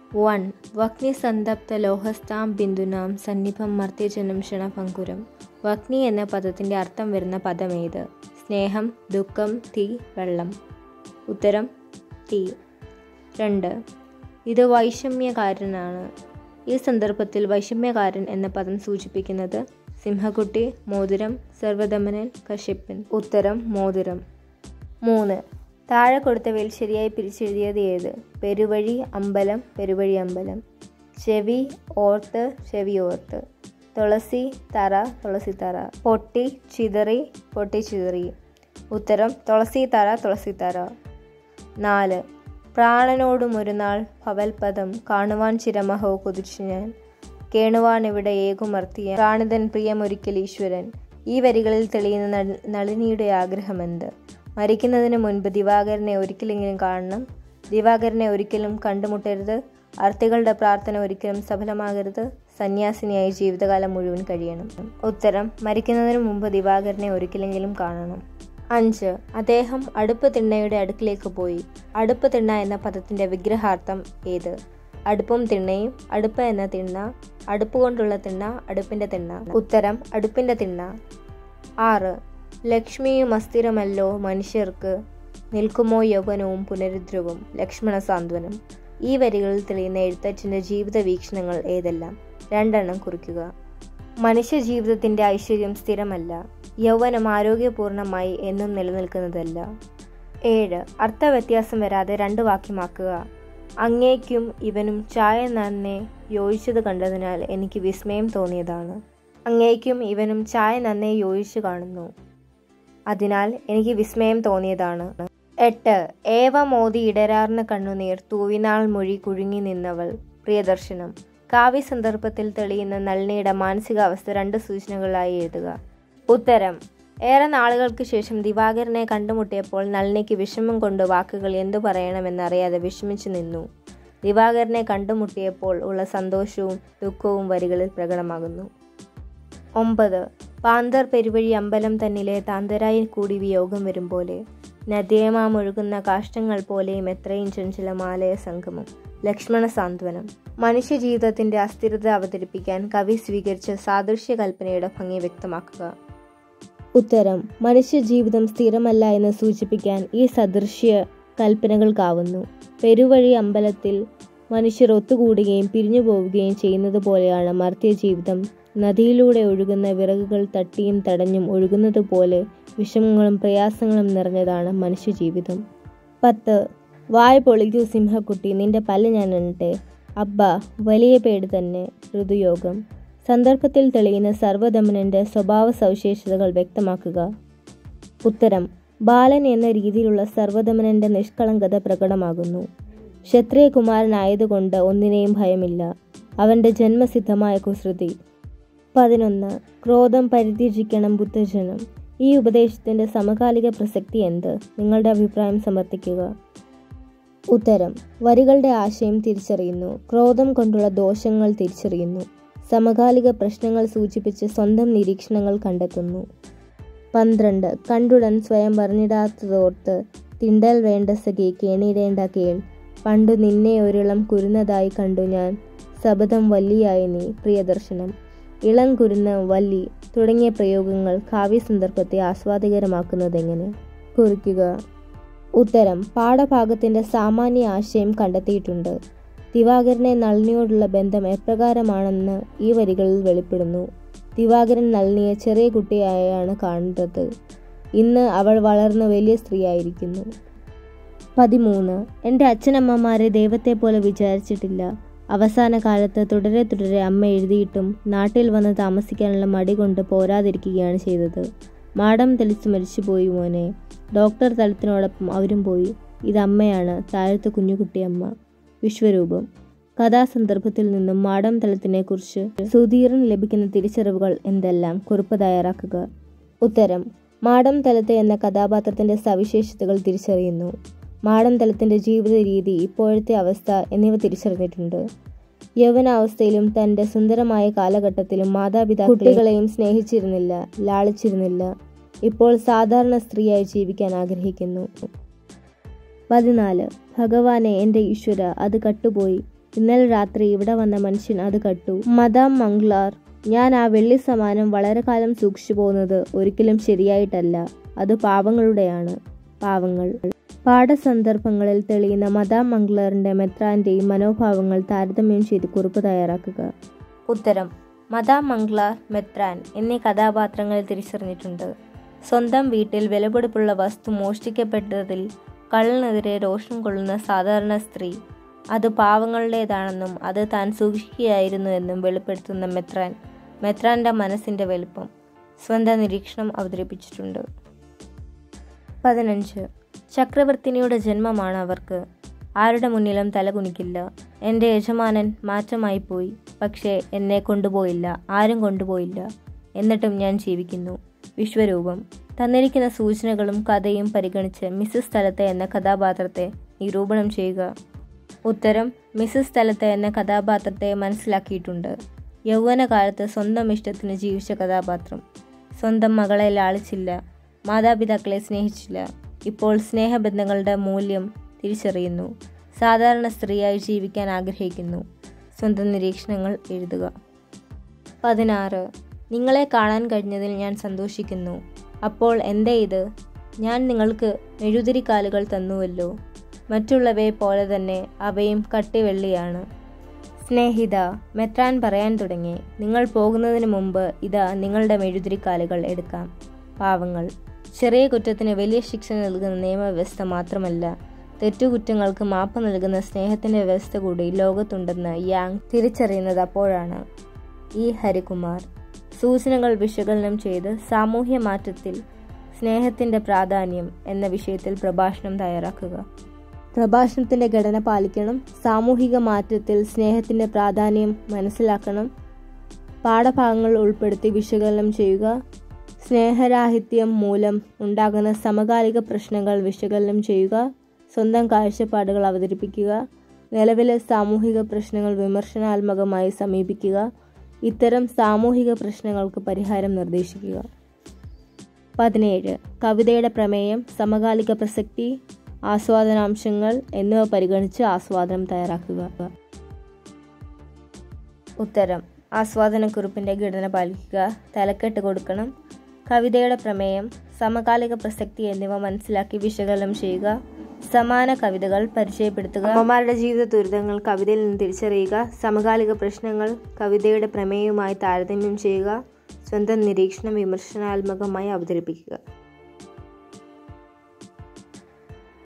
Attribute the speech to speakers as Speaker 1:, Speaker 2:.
Speaker 1: one വഗ്നി സന്തപ്ത ലോഹസ്ഥാം ബിന്ദുനാം സന്നിഭം മർത്യജനം ക്ഷണഭങ്കുരം വഗ്നി എന്ന പദത്തിൻ്റെ അർത്ഥം വരുന്ന പദമേത് സ്നേഹം ദുഃഖം തീ വെള്ളം ഉത്തരം തീ രണ്ട് ഇത് വൈഷമ്യകാരനാണ് ഈ സന്ദർഭത്തിൽ വൈഷമ്യകാരൻ എന്ന പദം സൂചിപ്പിക്കുന്നത് സിംഹക്കുട്ടി മോതിരം സർവദമനൻ കശ്യപ്പൻ ഉത്തരം മോതിരം മൂന്ന് താഴെ കൊടുത്തവയിൽ ശരിയായി പിരിച്ചെഴുതിയത് ഏത് പെരുവഴി അമ്പലം പെരുവഴി അമ്പലം ചെവി ഓർത്ത് ചെവി ഓർത്ത് തുളസി തറ തുളസി തറ പൊട്ടി ചിതറി പൊട്ടി ചിതറി ഉത്തരം തുളസി തറ തുളസി തറ നാല് പ്രാണനോടും ഒരു നാൾ ഭവൽപദം കാണുവാൻ ചിരമഹോ കുതിച്ചു ഞാൻ കേണുവാൻ ഇവിടെ ഏകുമർത്തിയ പ്രാണിതൻ പ്രിയമൊരിക്കൽ ഈശ്വരൻ ഈ വരികളിൽ തെളിയുന്ന നൾ- നളിനിയുടെ ആഗ്രഹമെന്ത് മരിക്കുന്നതിന് മുൻപ് ദിവാകരനെ ഒരിക്കലെങ്കിലും കാണണം ദിവാകരനെ ഒരിക്കലും കണ്ടുമുട്ടരുത് അർത്ഥികളുടെ പ്രാർത്ഥന ഒരിക്കലും സഫലമാകരുത് സന്യാസിനിയായി ജീവിതകാലം മുഴുവൻ കഴിയണം ഉത്തരം മരിക്കുന്നതിന് മുമ്പ് ദിവാകരനെ ഒരിക്കലെങ്കിലും കാണണം അഞ്ച് അദ്ദേഹം അടുപ്പ് തിണ്ണയുടെ അടുക്കിലേക്ക് പോയി അടുപ്പ് തിണ്ണ എന്ന പദത്തിന്റെ വിഗ്രഹാർത്ഥം ഏത് അടുപ്പും തിണ്ണയും അടുപ്പ് എന്ന തിണ്ണ അടുപ്പ് കൊണ്ടുള്ള തിണ്ണ അടുപ്പിന്റെ തിണ്ണ ഉത്തരം അടുപ്പിന്റെ തിണ്ണ ആറ് ലക്ഷ്മിയും അസ്ഥിരമല്ലോ മനുഷ്യർക്ക് നിൽക്കുമോ യൗവനവും പുനരുദ്രവും ലക്ഷ്മണ സാന്ത്വനം ഈ വരികളിൽ തെളിയുന്ന എഴുത്തച്ഛൻ്റെ ജീവിത വീക്ഷണങ്ങൾ ഏതെല്ലാം രണ്ടെണ്ണം കുറിക്കുക മനുഷ്യ ജീവിതത്തിന്റെ ഐശ്വര്യം സ്ഥിരമല്ല യൗവനം ആരോഗ്യപൂർണമായി എന്നും നിലനിൽക്കുന്നതല്ല ഏഴ് അർത്ഥവ്യത്യാസം വരാതെ രണ്ട് വാക്യമാക്കുക അങ്ങേക്കും ഇവനും ചായ നന്നെ യോജിച്ചത് കണ്ടതിനാൽ എനിക്ക് വിസ്മയം തോന്നിയതാണ് അങ്ങേക്കും ഇവനും ചായ നന്നെ യോജിച്ചു കാണുന്നു അതിനാൽ എനിക്ക് വിസ്മയം തോന്നിയതാണ് എട്ട് ഏവ മോദി ഇടരാർന്ന കണ്ണുനീർ തൂവിനാൾ മൊഴി കുഴുങ്ങി നിന്നവൾ പ്രിയദർശനം കാവ്യ സന്ദർഭത്തിൽ തെളിയുന്ന നളിനിയുടെ മാനസികാവസ്ഥ രണ്ട് സൂചനകളായി എഴുതുക ഉത്തരം ഏറെ നാളുകൾക്ക് ശേഷം ദിവാകരനെ കണ്ടുമുട്ടിയപ്പോൾ നളിനിക്ക് വിഷമം കൊണ്ട് വാക്കുകൾ എന്തു പറയണമെന്നറിയാതെ വിഷമിച്ചു നിന്നു ദിവാകരനെ കണ്ടുമുട്ടിയപ്പോൾ ഉള്ള സന്തോഷവും ദുഃഖവും വരികളിൽ പ്രകടമാകുന്നു ഒമ്പത് പാന്തർ പെരുവഴി അമ്പലം തന്നിലെ താന്തരായി കൂടി വിയോഗം വരും പോലെ നദ്യമാമൊഴുകുന്ന കാഷ്ടങ്ങൾ പോലെയും എത്രയും ചഞ്ചലമാലയ സംഗമം ലക്ഷ്മണ സാന്ത്വനം മനുഷ്യ ജീവിതത്തിന്റെ അസ്ഥിരത അവതരിപ്പിക്കാൻ കവി സ്വീകരിച്ച സാദൃശ്യ കൽപ്പനയുടെ ഭംഗി വ്യക്തമാക്കുക ഉത്തരം മനുഷ്യ ജീവിതം സ്ഥിരമല്ല എന്ന് സൂചിപ്പിക്കാൻ ഈ സദൃശ്യ കൽപ്പനകൾക്കാവുന്നു പെരുവഴി അമ്പലത്തിൽ മനുഷ്യർ ഒത്തുകൂടുകയും പിരിഞ്ഞു പോവുകയും ചെയ്യുന്നത് പോലെയാണ് മർത്യ ജീവിതം നദിയിലൂടെ ഒഴുകുന്ന വിറകുകൾ തട്ടിയും തടഞ്ഞും ഒഴുകുന്നത് പോലെ വിഷമങ്ങളും പ്രയാസങ്ങളും നിറഞ്ഞതാണ് മനുഷ്യജീവിതം പത്ത് വായ പൊളിക്കൂ സിംഹക്കുട്ടി നിന്റെ പല്ല് ഞാൻ എണ്ണട്ടെ അബ്ബ വലിയ പേട് തന്നെ ഋതുയോഗം സന്ദർഭത്തിൽ തെളിയുന്ന സർവദമനന്റെ സ്വഭാവ സവിശേഷതകൾ വ്യക്തമാക്കുക ഉത്തരം ബാലൻ എന്ന രീതിയിലുള്ള സർവദമനന്റെ നിഷ്കളങ്കത പ്രകടമാകുന്നു ക്ഷത്രിയകുമാരനായതുകൊണ്ട് ഒന്നിനെയും ഭയമില്ല അവന്റെ ജന്മസിദ്ധമായ കുസൃതി പതിനൊന്ന് ക്രോധം പരിത്യജിക്കണം ബുദ്ധജനം ഈ ഉപദേശത്തിന്റെ സമകാലിക പ്രസക്തി എന്ത് നിങ്ങളുടെ അഭിപ്രായം സമർത്ഥിക്കുക ഉത്തരം വരികളുടെ ആശയം തിരിച്ചറിയുന്നു ക്രോധം കൊണ്ടുള്ള ദോഷങ്ങൾ തിരിച്ചറിയുന്നു സമകാലിക പ്രശ്നങ്ങൾ സൂചിപ്പിച്ച് സ്വന്തം നിരീക്ഷണങ്ങൾ കണ്ടെത്തുന്നു പന്ത്രണ്ട് കണ്ടുടൻ സ്വയം പറഞ്ഞിടാത്തതോർത്ത് തിണ്ടൽ വേണ്ട സഖി കേണിടേണ്ട കേൾ പണ്ടു നിന്നെ ഒരിളം കുരുന്നതായി കണ്ടു ഞാൻ ശബദം വല്ലിയായി നീ പ്രിയദർശനം ഇളം കുരുന്ന വല്ലി തുടങ്ങിയ പ്രയോഗങ്ങൾ കാവ്യസന്ദർഭത്തെ ആസ്വാദികരമാക്കുന്നതെങ്ങനെ കുറിക്കുക ഉത്തരം പാഠഭാഗത്തിന്റെ സാമാന്യ ആശയം കണ്ടെത്തിയിട്ടുണ്ട് ദിവാകരനെ നളിനിയോടുള്ള ബന്ധം എപ്രകാരമാണെന്ന് ഈ വരികളിൽ വെളിപ്പെടുന്നു ദിവാകരൻ നളിനിയെ ചെറിയ കുട്ടിയായാണ് കാണുന്നത് ഇന്ന് അവൾ വളർന്ന് വലിയ സ്ത്രീയായിരിക്കുന്നു പതിമൂന്ന് എൻ്റെ അച്ഛനമ്മമാരെ ദൈവത്തെ പോലെ വിചാരിച്ചിട്ടില്ല അവസാന കാലത്ത് തുടരെ തുടരെ അമ്മ എഴുതിയിട്ടും നാട്ടിൽ വന്ന് താമസിക്കാനുള്ള മടി കൊണ്ട് പോരാതിരിക്കുകയാണ് ചെയ്തത് മാടം തെളിച്ച് മരിച്ചുപോയി മോനെ ഡോക്ടർ തലത്തിനോടൊപ്പം അവരും പോയി ഇത് അമ്മയാണ് താഴത്തെ കുഞ്ഞുകുട്ടിയമ്മ വിശ്വരൂപം കഥാസന്ദർഭത്തിൽ നിന്നും മാടം തലത്തിനെക്കുറിച്ച് സുധീറിന് ലഭിക്കുന്ന തിരിച്ചറിവുകൾ എന്തെല്ലാം കുറിപ്പ് തയ്യാറാക്കുക ഉത്തരം മാടം തലത്തെ എന്ന കഥാപാത്രത്തിന്റെ സവിശേഷതകൾ തിരിച്ചറിയുന്നു മാടം തലത്തിന്റെ ജീവിത രീതി ഇപ്പോഴത്തെ അവസ്ഥ എന്നിവ തിരിച്ചറിഞ്ഞിട്ടുണ്ട് യൗവനാവസ്ഥയിലും തന്റെ സുന്ദരമായ കാലഘട്ടത്തിലും മാതാപിതാക്കളെ കുട്ടികളെയും സ്നേഹിച്ചിരുന്നില്ല ലാളിച്ചിരുന്നില്ല ഇപ്പോൾ സാധാരണ സ്ത്രീയായി ജീവിക്കാൻ ആഗ്രഹിക്കുന്നു പതിനാല് ഭഗവാനെ എൻ്റെ ഈശ്വര അത് കട്ടുപോയി ഇന്നലെ രാത്രി ഇവിടെ വന്ന മനുഷ്യൻ അത് കട്ടു മദാം മംഗ്ലാർ ഞാൻ ആ വെള്ളി സമാനം വളരെ കാലം സൂക്ഷിച്ചു പോകുന്നത് ഒരിക്കലും ശരിയായിട്ടല്ല അത് പാവങ്ങളുടെയാണ് പാവങ്ങൾ പാഠസന്ദർഭങ്ങളിൽ തെളിയുന്ന മദാം മംഗ്ലറിന്റെ മെത്രാന്റെയും മനോഭാവങ്ങൾ താരതമ്യം ചെയ്ത് കുറിപ്പ് തയ്യാറാക്കുക ഉത്തരം മദാം മംഗ്ലാർ മെത്രാൻ എന്നീ കഥാപാത്രങ്ങൾ തിരിച്ചറിഞ്ഞിട്ടുണ്ട് സ്വന്തം വീട്ടിൽ വിലപിടിപ്പുള്ള വസ്തു മോഷ്ടിക്കപ്പെട്ടതിൽ കള്ളനെതിരെ രോഷം കൊള്ളുന്ന സാധാരണ സ്ത്രീ അത് പാവങ്ങളുടേതാണെന്നും അത് താൻ സൂക്ഷിക്കുകയായിരുന്നു എന്നും വെളിപ്പെടുത്തുന്ന മെത്രാൻ മെത്രാന്റെ മനസ്സിന്റെ വലുപ്പം സ്വന്തം നിരീക്ഷണം അവതരിപ്പിച്ചിട്ടുണ്ട് പതിനഞ്ച് ചക്രവർത്തിനിയുടെ ജന്മമാണ് അവർക്ക് ആരുടെ മുന്നിലും തലകുനിക്കില്ല എൻ്റെ യജമാനൻ മാറ്റമായി പോയി പക്ഷേ എന്നെ കൊണ്ടുപോയില്ല ആരും കൊണ്ടുപോയില്ല എന്നിട്ടും ഞാൻ ജീവിക്കുന്നു വിശ്വരൂപം തന്നിരിക്കുന്ന സൂചനകളും കഥയും പരിഗണിച്ച് മിസ്സസ് സ്ഥലത്തെ എന്ന കഥാപാത്രത്തെ നിരൂപണം ചെയ്യുക ഉത്തരം മിസ്സസ് സ്ഥലത്തെ എന്ന കഥാപാത്രത്തെ മനസ്സിലാക്കിയിട്ടുണ്ട് യൗവനകാലത്ത് സ്വന്തം ഇഷ്ടത്തിന് ജീവിച്ച കഥാപാത്രം സ്വന്തം മകളെ ലാളിച്ചില്ല മാതാപിതാക്കളെ സ്നേഹിച്ചില്ല ഇപ്പോൾ സ്നേഹബന്ധങ്ങളുടെ മൂല്യം തിരിച്ചറിയുന്നു സാധാരണ സ്ത്രീയായി ജീവിക്കാൻ ആഗ്രഹിക്കുന്നു സ്വന്തം നിരീക്ഷണങ്ങൾ എഴുതുക പതിനാറ് നിങ്ങളെ കാണാൻ കഴിഞ്ഞതിൽ ഞാൻ സന്തോഷിക്കുന്നു അപ്പോൾ എന്തേ ഇത് ഞാൻ നിങ്ങൾക്ക് മെഴുതിരിക്കാലുകൾ തന്നുവല്ലോ മറ്റുള്ളവയെ പോലെ തന്നെ അവയും കട്ടിവെള്ളിയാണ് സ്നേഹിത മെത്രാൻ പറയാൻ തുടങ്ങി നിങ്ങൾ പോകുന്നതിന് മുമ്പ് ഇതാ നിങ്ങളുടെ മെഴുതിരിക്കാലുകൾ എടുക്കാം പാവങ്ങൾ ചെറിയ കുറ്റത്തിന് വലിയ ശിക്ഷ നൽകുന്ന നിയമവ്യവസ്ഥ മാത്രമല്ല തെറ്റുകുറ്റങ്ങൾക്ക് മാപ്പ് നൽകുന്ന സ്നേഹത്തിന്റെ വ്യവസ്ഥ കൂടി ലോകത്തുണ്ടെന്ന് യാങ് തിരിച്ചറിയുന്നത് അപ്പോഴാണ് ഇ ഹരികുമാർ സൂചനകൾ വിശകലനം ചെയ്ത് സാമൂഹ്യ മാറ്റത്തിൽ സ്നേഹത്തിന്റെ പ്രാധാന്യം എന്ന വിഷയത്തിൽ പ്രഭാഷണം തയ്യാറാക്കുക പ്രഭാഷണത്തിന്റെ ഘടന പാലിക്കണം സാമൂഹിക മാറ്റത്തിൽ സ്നേഹത്തിന്റെ പ്രാധാന്യം മനസ്സിലാക്കണം പാഠഭാഗങ്ങൾ ഉൾപ്പെടുത്തി വിശകലനം ചെയ്യുക സ്നേഹരാഹിത്യം മൂലം ഉണ്ടാകുന്ന സമകാലിക പ്രശ്നങ്ങൾ വിശകലനം ചെയ്യുക സ്വന്തം കാഴ്ചപ്പാടുകൾ അവതരിപ്പിക്കുക നിലവിലെ സാമൂഹിക പ്രശ്നങ്ങൾ വിമർശനാത്മകമായി സമീപിക്കുക ഇത്തരം സാമൂഹിക പ്രശ്നങ്ങൾക്ക് പരിഹാരം നിർദ്ദേശിക്കുക പതിനേഴ് കവിതയുടെ പ്രമേയം സമകാലിക പ്രസക്തി ആസ്വാദനാംശങ്ങൾ എന്നിവ പരിഗണിച്ച് ആസ്വാദനം തയ്യാറാക്കുക ഉത്തരം ആസ്വാദനക്കുറിപ്പിന്റെ ഘടന പാലിക്കുക തലക്കെട്ട് കൊടുക്കണം കവിതയുടെ പ്രമേയം സമകാലിക പ്രസക്തി എന്നിവ മനസ്സിലാക്കി വിശകലനം ചെയ്യുക സമാന കവിതകൾ പരിചയപ്പെടുത്തുക അമ്മമാരുടെ ജീവിത ദുരിതങ്ങൾ കവിതയിൽ നിന്ന് തിരിച്ചറിയുക സമകാലിക പ്രശ്നങ്ങൾ കവിതയുടെ പ്രമേയവുമായി താരതമ്യം ചെയ്യുക സ്വന്തം നിരീക്ഷണം വിമർശനാത്മകമായി അവതരിപ്പിക്കുക